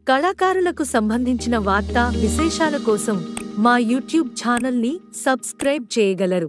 కళాకారులకు సంబంధించిన వార్తా విశేషాల కోసం మా యూట్యూబ్ ఛానల్ని సబ్స్క్రైబ్ చేయగలరు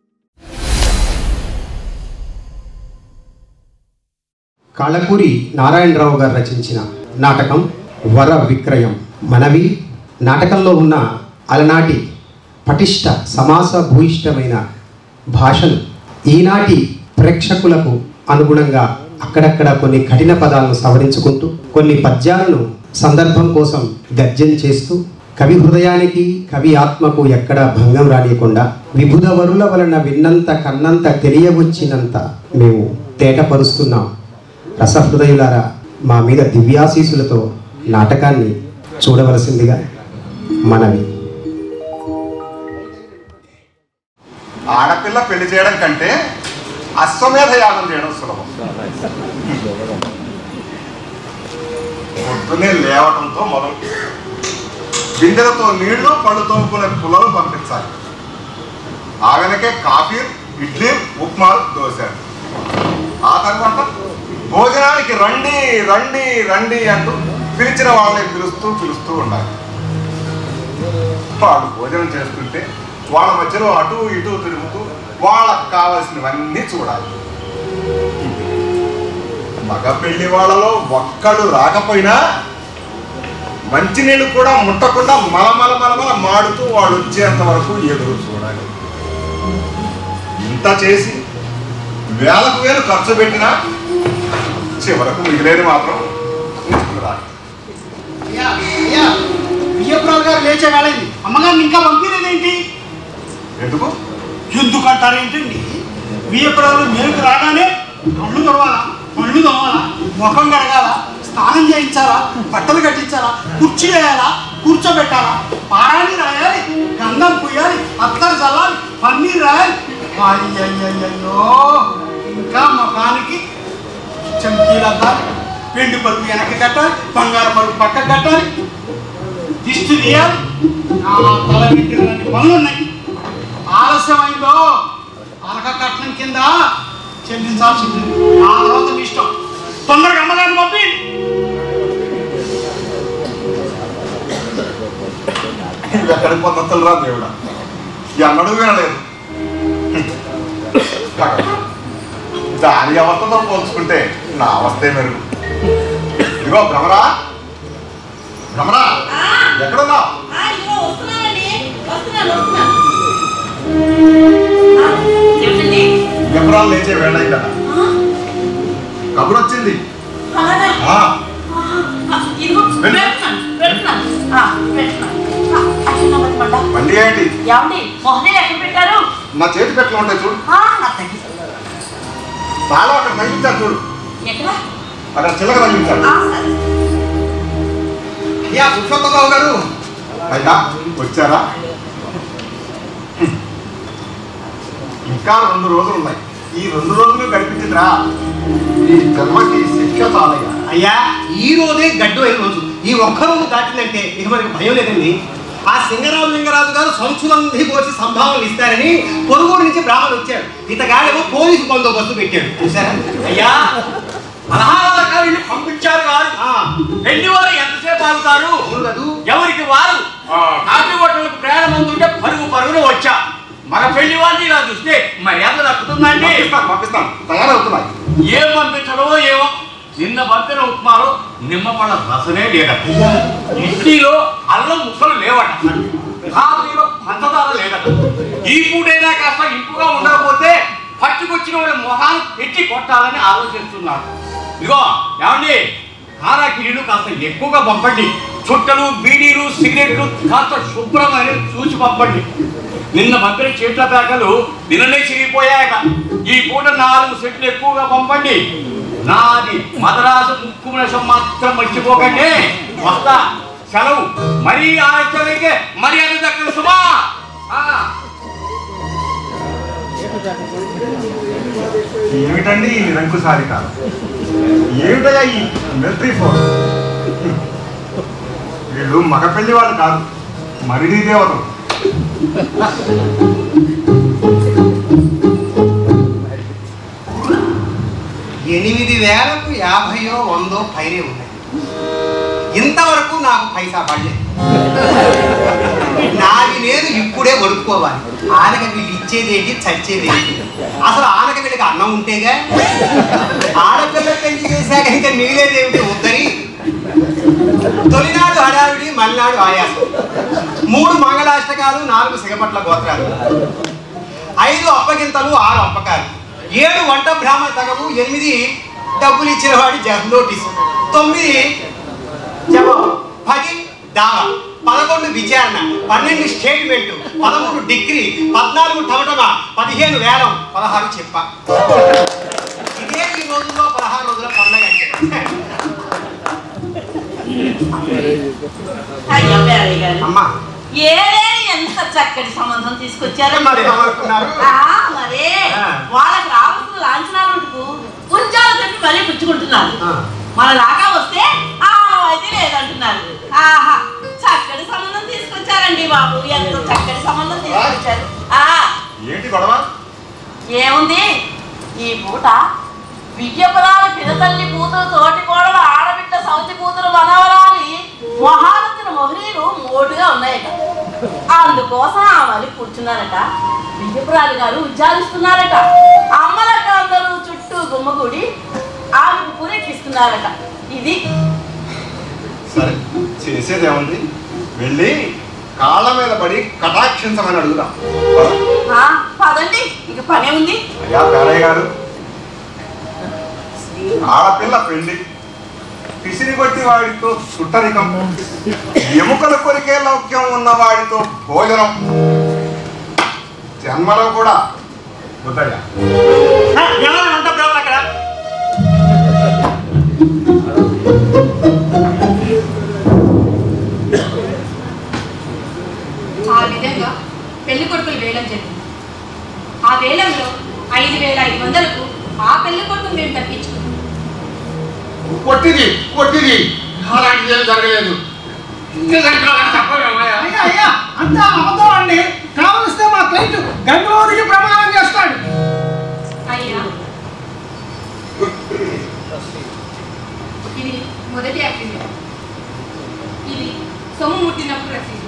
కాళకూరి నారాయణరావు గారు రచించిన నాటకం వర విక్రయం మనవి నాటకంలో ఉన్న అలనాటి పటిష్ట సమాస భూయిష్టమైన భాషను ఈనాటి ప్రేక్షకులకు అనుగుణంగా అక్కడక్కడ కొన్ని కఠిన పదాలను సవరించుకుంటూ కొన్ని పద్యాలను సందర్భం కోసం గర్జన చేస్తూ కవి హృదయానికి కవి ఆత్మకు ఎక్కడ భంగం రానియకుండా విభుద వరుల వలన విన్నంత కన్నంత తెలియవచ్చినంత మేము తేటపరుస్తున్నాం రసహృదయులారా మా మీద దివ్యాశీసులతో నాటకాన్ని చూడవలసిందిగా మనవి ఆడపిల్ల పెళ్లి చేయడం కంటే అశ్వమేధ యాగం చేయడం సులభం పొద్దున్నే లేవటంతో మొదలు బిందెలతో నీళ్లు పళ్ళు తోముకునే పుల్లలు పంపించాలి ఆ వెనకే కాఫీ ఇడ్లీ ఉప్మా దోశ ఆ తర్వాత భోజనానికి రండి రండి రండి అంటూ పిలిచిన వాళ్ళని పిలుస్తూ పిలుస్తూ ఉండాలి వాళ్ళు భోజనం చేస్తుంటే వాళ్ళ మధ్యలో అటు ఇటు తిరుగుతూ వాళ్ళకు కావలసినవన్నీ చూడాలి మగ పెళ్లి వాళ్ళలో ఒక్కడు రాకపోయినా మంచినీళ్ళు కూడా ముట్టకుండా మలమల మలమల మాడుతూ వాడు వచ్చేంత వరకు ఎదురు చూడాలి ఇంత చేసి వేలకు వేలు ఖర్చు పెట్టినా చివరకు మిగిలేది మాత్రం ఉంచుకురాలి అయ్యా అయ్యా విజయపురావు గారు లేచే వేళది అమ్మగారిని ఇంకా పంపిలేదేంటి ఎందుకు ఎందుకంటారేంటండి విజయపురాలు మేలుకు రాగానే కళ్ళు తొడవాలా పళ్ళు తోమాలా ముఖం కడగాల స్నానం చేయించాలా బట్టలు కట్టించాలా కుర్చీ వేయాలా కూర్చోబెట్టాలా పారాణి రాయాలి గంధం పుయ్యాలి అత్తరు చల్లాలి పన్నీర్ రాయాలి అయ్యయ్యయ్యో ఇంకా ముఖానికి చంకీలు అద్దాలి వెండి పరుపు వెనక్కి కట్టాలి బంగారు పరుపు పక్క కట్టాలి దిష్టి తీయాలి ఆ తల వెంట్రుకలన్నీ పనులు ఉన్నాయి ఆలస్యమైందో అరక కట్నం కింద చెల్లించాల్సి ఉంటుంది ఆ తర్వాత మీ ఇష్టం తొందరగా అమ్మగారిని పంపి ఇవి ఎక్కడికి పొందొత్తులు రా దేవుడా ఎన్నడూ వినలేదు దాని అవస్థతో పోల్చుకుంటే నా అవస్థే మెరుగు ఇదిగో భ్రమరా భ్రమరా ఎక్కడున్నావు ఆ, ఇదిగో వస్తున్నానండి. వస్తున్నాను, వస్తున్నాను. ఆ, ఏమిటండి? ఎప్పుడాలు లేచే వేళ కదా ఆ, కబురు వచ్చింది అలాగా? ఆ, ఆ, ఆ, ఇదిగో, వెళ్ళు. వెళ్తున్నాను, వెళ్తున్నాను. ఆ, వెళ్తున్నాను. ఆ, అట్లా నా బతిమంట. బండి ఏంటి ఏమండి మొహనీలు ఎక్కడ పెట్టారు నా చేతి పెట్టలు ఉంటాయి చూడు ఆ, నా తల్లి. తాళం అక్కడ తగ్గించాడు చూడు ఎక్కడ అక్కడ చిల్లక తగ్గించాడు ఆ, సరే. అయ్యా పురుషోత్తమరావు గారు అయ్యా వచ్చారా ఇంకా రెండు రోజులు ఉన్నాయి ఈ రెండు రోజులు గడిపించిందిరా ఈ జన్మకి శిక్ష చాలయ్యా అయ్యా ఈ రోజే గడ్డు అయిన రోజు ఈ ఒక్క రోజు దాటిందంటే ఇక మనకి భయం లేదండి ఆ సింగరాజు లింగరాజు గారు సంచులందరి కోసి సంభావనలు ఇస్తారని పొరుగురు నుంచి బ్రాహ్మణులు వచ్చారు ఇతగాడేమో పోలీసు బందోబస్తు పెట్టాడు చూసారా అయ్యా పదహారు కావిని పంపించారు కాదు ఆ, పెళ్లి వారు ఎంతసేపు ఆగుతారు అవును కదూ ఎవరికి వారు కాఫీ హోటల్కి ప్రయాణం అందుంటే పరుగు పరుగున వచ్చా మన పెళ్లి వారిని ఇలా చూస్తే మర్యాద దక్కుతుందండి పంపిస్తాను పంపిస్తాను తయారవుతున్నాయి ఏం పంపించడో ఏమో నిన్న పంపిన ఉప్మాలో నిమ్మపళ్ళ రసనే లేదట ఇడ్లీలో అల్లం ముక్కలు లేవట కాఫీలో పంచదార లేదట ఈ పూటైనా కాస్త ఇంపుగా ఉండకపోతే పట్టుకొచ్చిన వాళ్ళ మొహాలు పెట్టి కొట్టాలని ఆలోచిస్తున్నారు ఇదిగో ఏమండి కారాకిరీలు కాస్త ఎక్కువగా పంపండి చుట్టలు బీడీలు సిగరెట్లు కాస్త శుభ్రమైన చూసి పంపండి నిన్న పంపిన చీట్ల ప్యాకలు నిన్ననే చిరిగిపోయాయట ఈ పూట నాలుగు సెట్లు ఎక్కువగా పంపండి నాది మదరాసు ముక్కు నిమిషం మాత్రం మర్చిపోకండి వస్తా సెలవు మరీ ఆశ్చర్యకే మర్యాద దక్కదు సుమా ఆ. ఏమిటండి ఈ నిరంకుశారి కాదు ఏమిటయ్యా ఈ మిలిటరీ ఫోర్స్ వీళ్ళు మగ పెళ్లి వాళ్ళు కాదు మరిడీ దేవతలు ఎనిమిది వేలకు యాభయో వందో పైనే ఉన్నాయి ఇంతవరకు నాకు పైసా పడలేదు నాది నేను ఇప్పుడే వడుక్కోవాలి ఆనక వీళ్ళు ఇచ్చేదేంటి చచ్చేదేంటి అసలు ఆనక వీళ్ళకి అన్నం ఉంటేగా ఆడపిల్ల పెళ్లి చేశాక ఇంకా మిగిలేదేమిటి ఉద్దరి తొలినాడు హడావిడి మలినాడు ఆయాసం మూడు మంగళాష్టకాలు నాలుగు సిగపట్ల గోత్రాలు ఐదు అప్పగింతలు ఆరు అప్పకాలు ఏడు వంట బ్రాహ్మణ తగవు ఎనిమిది డబ్బులు ఇచ్చిన వాడి జ- నోటీసు తొమ్మిది జవాబు పది దావా పదకొండు విచారణ పన్నెండు స్టేట్మెంట్ పదమూడు డిగ్రీ పద్నాలుగు టమటమా పదిహేను వేలం పదహారు చెప్ప ఇదే ఈ రోజుల్లో పదహారు రోజుల పండగ అంటే అయ్యో పేరయ్య గారు అమ్మా ఏదేని ఎంత చక్కటి సంబంధం తీసుకొచ్చారో మరి ఏమనుకున్నారు ఆ, మరే ఆ. వాళ్ళకి రావాల్సిన లాంఛనాలు ఉంటుకు ఉంచాలు చెప్పి మరీ పుచ్చుకుంటున్నారు ఆ. మన లాగా వస్తే ఆ అయితే లేదంటున్నారు ఆహా చక్కటి సంబంధం తీసుకొచ్చారండి బాబు ఎంత చక్కటి సంబంధం తీసుకొచ్చారు ఆ ఏంటి గొడవ ఏముంది ఈ పూట విద్యపురాలు పినతల్లి కూతురు తోటి కోడలు ఆడబిడ్డ సౌతి కూతురు మనవరాలి మొహాలతిన మొహరీలు మోటుగా ఉన్నాయట అందుకోసం ఆ మళ్ళీ కూర్చున్నారట విద్యపురాలు గారు ఉజ్జాలిస్తున్నారట అమ్మలట అందరూ చుట్టూ గుమ్మగూడి ఆమెకు పూరెక్కిస్తున్నారట ఇది సరే చేసేదేముంది వెళ్ళి కాళ్ళ మీద పడి కటాక్షించమని అడుగుదాం ఆ, పదండి ఇక పనే ఉంది అయ్యా పేరయ్య గారు ఆడపిల్ల పెళ్లి పిసిరి కొట్టి వాడితో చుట్టరికం ఎముకల కొరికే లౌక్యం ఉన్న వాడితో భోజనం జన్మలో కూడా వద్దయ్యా ఆ, ఎవరు వంట బ్రాహ్మణ అక్కడ ఆ విధంగా పెళ్లి కొడుకులు వేలం జరిగింది ఆ వేలంలో ఐదు వేల ఐదు వందలకు ఆ పెళ్లి కొడుకును మేము తప్పించుకున్నాం కొట్టిది కొట్టిది అలాంటిది ఏం జరగలేదు నిజంగా చెప్పవేమయ్యా అయ్యా అయ్యా అంతా అబద్ధం అండి కావలిస్తే మా క్లయింట్ గంగోదికి ప్రమాణం చేస్తాడు అయ్యా ఇది మొదటి అగ్రిమెంట్ ఇది సొమ్ము ముట్టినప్పుడు రసీదు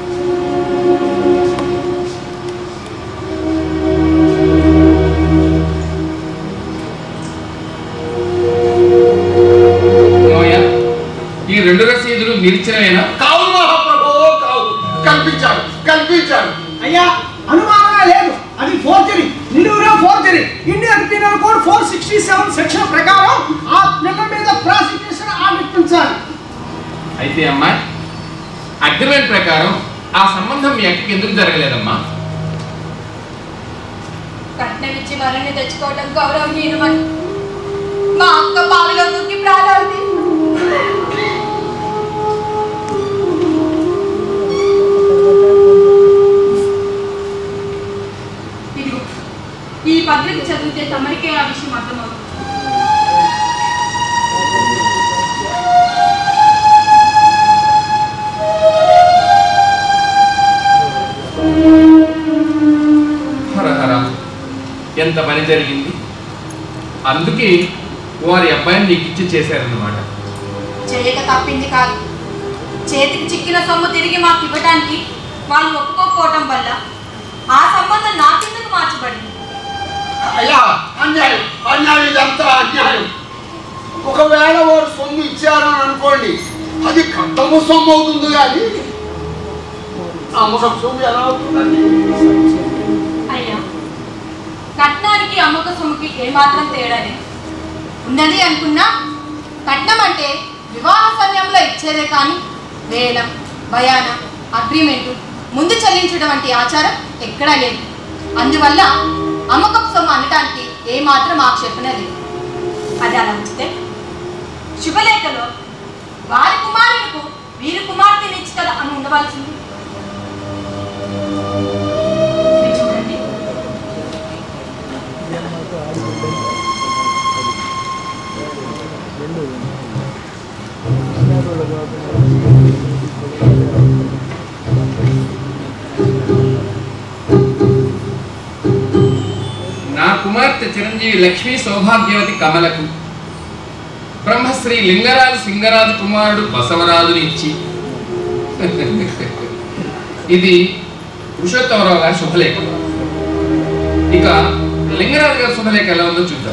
మామయ్య, ఈ రెండు రసీదులు నిలిచినవేనా కావు మహాప్రభు కావు కల్పించారు కల్పించారు అయ్యా అనుమానమే లేదు అది ఫోర్జరీ నిలువురా forgery Indian penal code four sixty seven section ప్రకారం ఆ పిల్ల మీద ప్రాసిక్యూషన్ ఆడిపించాలి అయితే అమ్మా అగ్రిమెంట్ ప్రకారం ఆ సంబంధం మీ అక్కకి ఎందుకు జరగలేదమ్మా కట్నం ఇచ్చి వరణి తెచ్చుకోవడం గౌరవహీనమని మా అక్క బావిలో దూకి ప్రాణాలు తీసింది. ఇదిగో ఈ పత్రిక చదివితే తమరికే ఆ విషయం అర్థమవుతుంది హరహర ఎంత పని జరిగింది అందుకే వారి అబ్బాయిని నీకు ఇచ్చి చేశారన్నమాట చేయక తప్పింది కాదు చేతికి చిక్కిన సొమ్ము తిరిగి మాకు ఇవ్వడానికి వాళ్ళు ఒప్పుకోకపోవటం వల్ల ఆ సంబంధం నాకెందుకు మార్చబడింది అయ్యా అన్యాయం అన్యాయం ఇదంతా అన్యాయం ఒకవేళ వారు సొమ్ము ఇచ్చారు అని అనుకోండి అది కట్టము సొమ్ము అవుతుంది కానీ అమ్మకం సొమ్ము ఎలా అవుతుందండి అయ్యా కట్నానికి అమ్మక సొమ్ముకి ఏమాత్రం తేడా లేదు ఉన్నది అనుకున్నా కట్నం అంటే వివాహ సమయంలో ఇచ్చేదే కానీ వేలం భయాన అగ్రిమెంటు ముందు చెల్లించడం వంటి ఆచారం ఎక్కడా లేదు అందువల్ల అమ్మకపు సొమ్ము అనటానికి ఏమాత్రం ఆక్షేపణ లేదు అది అలా ఉంచితే శుభలేఖలో వారి కుమారులకు వీరి కుమార్తెనిచ్చి కదా అని ఉండవలసింది ఇది చూడండి నా కుమార్తె చిరంజీవి లక్ష్మీ సౌభాగ్యవతి కమలకు బ్రహ్మశ్రీ లింగరాజు సింగరాజు కుమారుడు బసవరాజునిచ్చి ఇది పురుషోత్తమరావు గారి శుభలేఖ ఇక లింగరాజు గారి శుభలేఖ ఎలా ఉందో చూద్దాం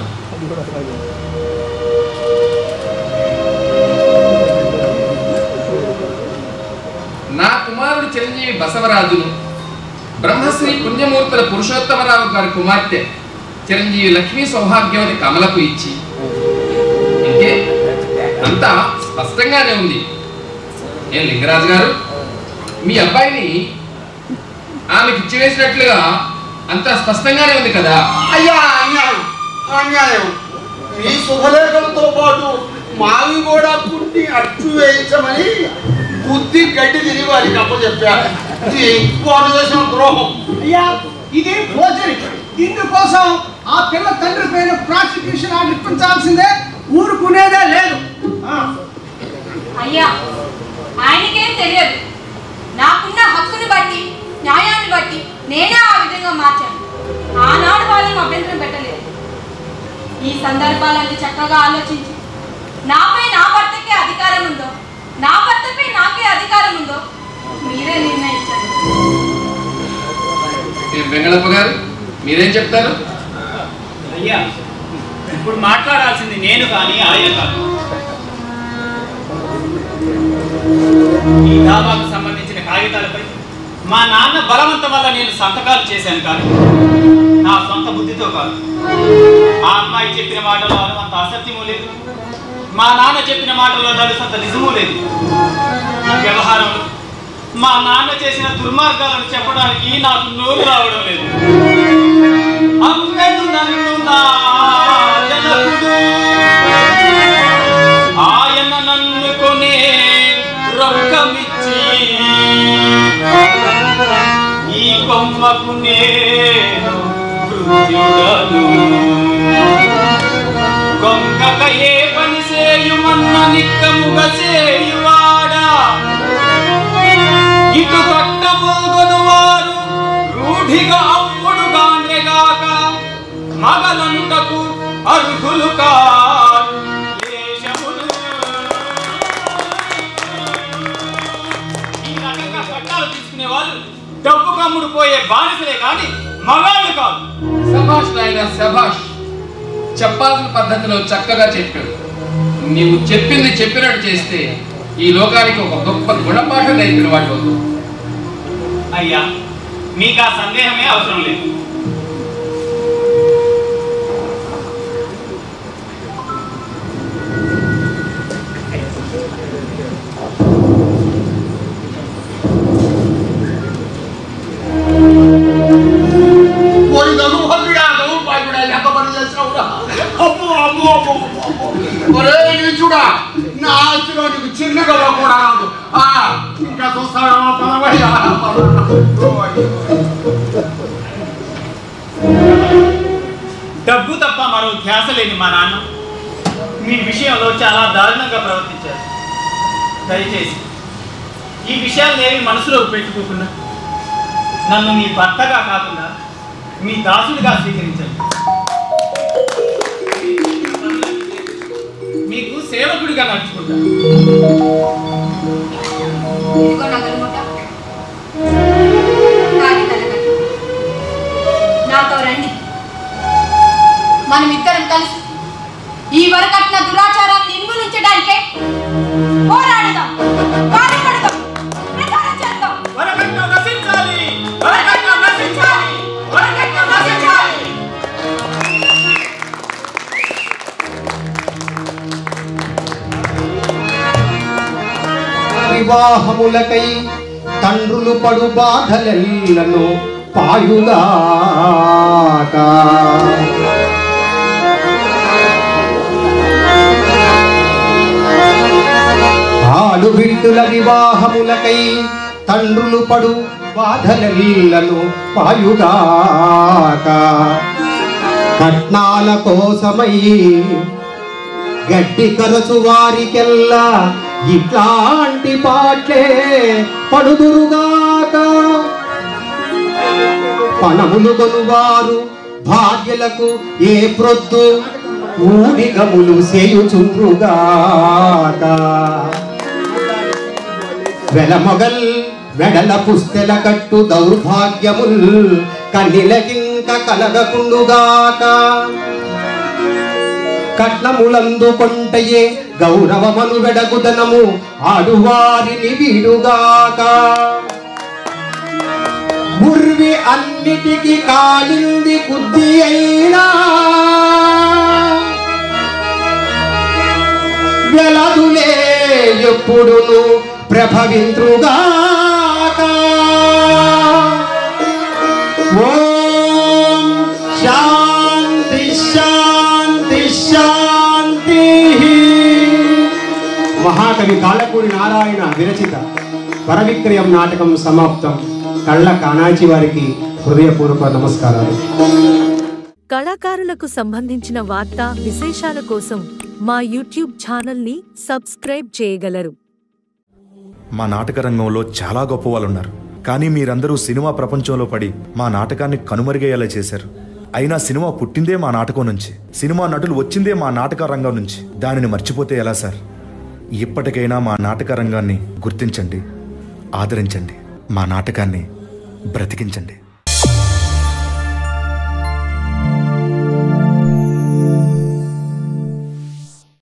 నా కుమారుడు చిరంజీవి బసవరాజును బ్రహ్మశ్రీ పుణ్యమూర్తుల పురుషోత్తమరావు గారి కుమార్తె చిరంజీవి లక్ష్మీ సౌభాగ్యవతి కమలకు ఇచ్చి అంటే అంతా స్పష్టంగానే ఉంది ఏం లింగరాజు గారు మీ అబ్బాయిని ఆమెకి ఇచ్చివేసినట్లుగా అంతా స్పష్టంగానే ఉంది కదా అయ్యా అన్యాయం అన్యాయం మీ శుభలేఖలతో పాటు మావి కూడా పుట్టి అచ్చు వేయించమని బుద్ధి గడ్డి తిని వారికి అప్పచెప్పారు ఇది వారు చేసిన ద్రోహం అయ్యా ఇది ఫోర్జరీ ఇందుకోసం ఆ పిల్ల తండ్రి పైన ప్రాసిక్యూషన్ ఆర్డర్ ఇప్పించాల్సిందే ఊరుకునేదే లేదు ఆ, అయ్యా ఆయనకేం తెలియదు నాకున్న హక్కుని బట్టి న్యాయాన్ని బట్టి నేనే ఆ విధంగా మార్చాను ఆనాడు వాళ్ళని అభ్యంతరం పెట్టలేదు ఈ సందర్భాలన్నీ చక్కగా ఆలోచించి నాపై నా భర్తకే అధికారం ఉందో నా భర్తపై నాకే అధికారం ఉందో మీరే నిర్ణయించండి ఏ వెంగళప్ప గారు మీరేం చెప్తారు అయ్యా ఇప్పుడు మాట్లాడాల్సింది నేను కానీ ఆయన కాదు ఈ దావాకు సంబంధించిన కాగితాలపై మా నాన్న బలవంతం వల్ల నేను సంతకాలు చేశాను కానీ నా సొంత బుద్ధితో కాదు ఆ అమ్మాయి చెప్పిన మాటలో అంత అసత్యము లేదు మా నాన్న చెప్పిన మాటలో నలుసంత నిజము లేదు ఈ వ్యవహారంలో మా నాన్న చేసిన దుర్మార్గాలను చెప్పడానికి నాకు నోరు రావడం లేదు అమ్మెను నన్ను నా జనకుడు ఆయన నన్ను కొనే రొక్కమిచ్చి ఈ కొమ్మకు నేను మృత్యుడను కొంగక ఏ పని చేయుమన్న నిక్కముగ చేయువాడా ఇటు కట్టబోగొను వారు రూఢిగా అప్పుడు గాండ్రెగాక మగలంటకు అర్హులు కారు దేశములు ఈ రకంగా చట్టాలు తీసుకునే వాళ్ళు డబ్బు కమ్ముడు పోయే బానిసలే కానీ మగాళ్ళు కాదు సభాష్ నాయన సభాష్ చెప్పాల్సిన పద్ధతిలో చక్కగా చెప్పాడు నీవు చెప్పింది చెప్పినట్టు చేస్తే ఈ లోకానికి ఒక గొప్ప గుణపాఠం నేర్పిన వాటి అవుతావు అయ్యా మీకు ఆ సందేహమే అవసరం లేదు పోయి దగుభద్రుడా దగుపాయుడా ఎంత పని చేసినావురా అబ్బో అబ్బో అబ్బో అబ్బో, అబ్బో ఒరే నీచుడా నా ఆస్తిలో నీకు చిన్నగా కూడా రాదు ఆ ఇంకా చూస్తావేమో పదవయ్యా డబ్బు తప్ప మరో ధ్యాస లేని మా నాన్న మీ విషయంలో చాలా దారుణంగా ప్రవర్తించారు దయచేసి ఈ విషయాలు ఏమి మనసులో పెట్టుకోకుండా నన్ను మీ భర్తగా కాకుండా మీ దాసుడిగా స్వీకరించండి మీకు సేవకుడిగా నడుచుకుంటాను ఇదిగో నగరముట కాగితాల కట్టు. నాతో రండి మనమిద్దరం కలిసి ఈ వరకట్న దురాచారాన్ని నిర్మూలించడానికే పోరాడుదాం పాటుపడదాం ప్రచారం చేద్దాం వరకట్నం నశించాలి వరకట్నం నశించాలి వరకట్నం నశించాలి వివాహములకై తండ్రులు పడు బాధలెల్లను పాయుగాక ఆడు బిడ్డుల వివాహములకై తండ్రులు పడు బాధలెల్లను పాయుగాక కట్నాల కోసమై గడ్డి కరచు వారికెల్లా ఇట్లాంటి పాటలే పడుదురుగాక పణములు కొనువారు భార్యలకు ఏ ప్రొద్దు ఊడిగములు సేయుచుండ్రుగాక వెలమొగల్ వెడల పుస్తెల కట్టు దౌర్భాగ్యముల్ కన్నిలకింక కలగకుండుగాక కట్నములందు కొంటయే గౌరవమను వెడగుదనము ఆడువారిని వీడుగాక బుర్వి అన్నిటికి కాలింది బుద్ధి అయినా వెలదులే ఎప్పుడును ప్రభవింతుగాక ఓం శాంతి శాంతి శాంతి మహాకవి కాళ్ళపూడి నారాయణ విరచిత పరవిక్రయం నాటకం సమాప్తం కళ్ళ కానాచి వారికి హృదయపూర్వక నమస్కారాలు కళాకారులకు సంబంధించిన వార్తా విశేషాల కోసం మా యూట్యూబ్ ఛానల్ని సబ్స్క్రైబ్ చేయగలరు మా నాటక రంగంలో చాలా గొప్ప వాళ్ళు ఉన్నారు కానీ మీరందరూ సినిమా ప్రపంచంలో పడి మా నాటకాన్ని కనుమరుగయ్యేలా చేశారు అయినా సినిమా పుట్టిందే మా నాటకం నుంచి సినిమా నటులు వచ్చిందే మా నాటక రంగం నుంచి దానిని మర్చిపోతే ఎలా సార్ ఇప్పటికైనా మా నాటక రంగాన్ని గుర్తించండి ఆదరించండి మా నాటకాన్ని బ్రతికించండి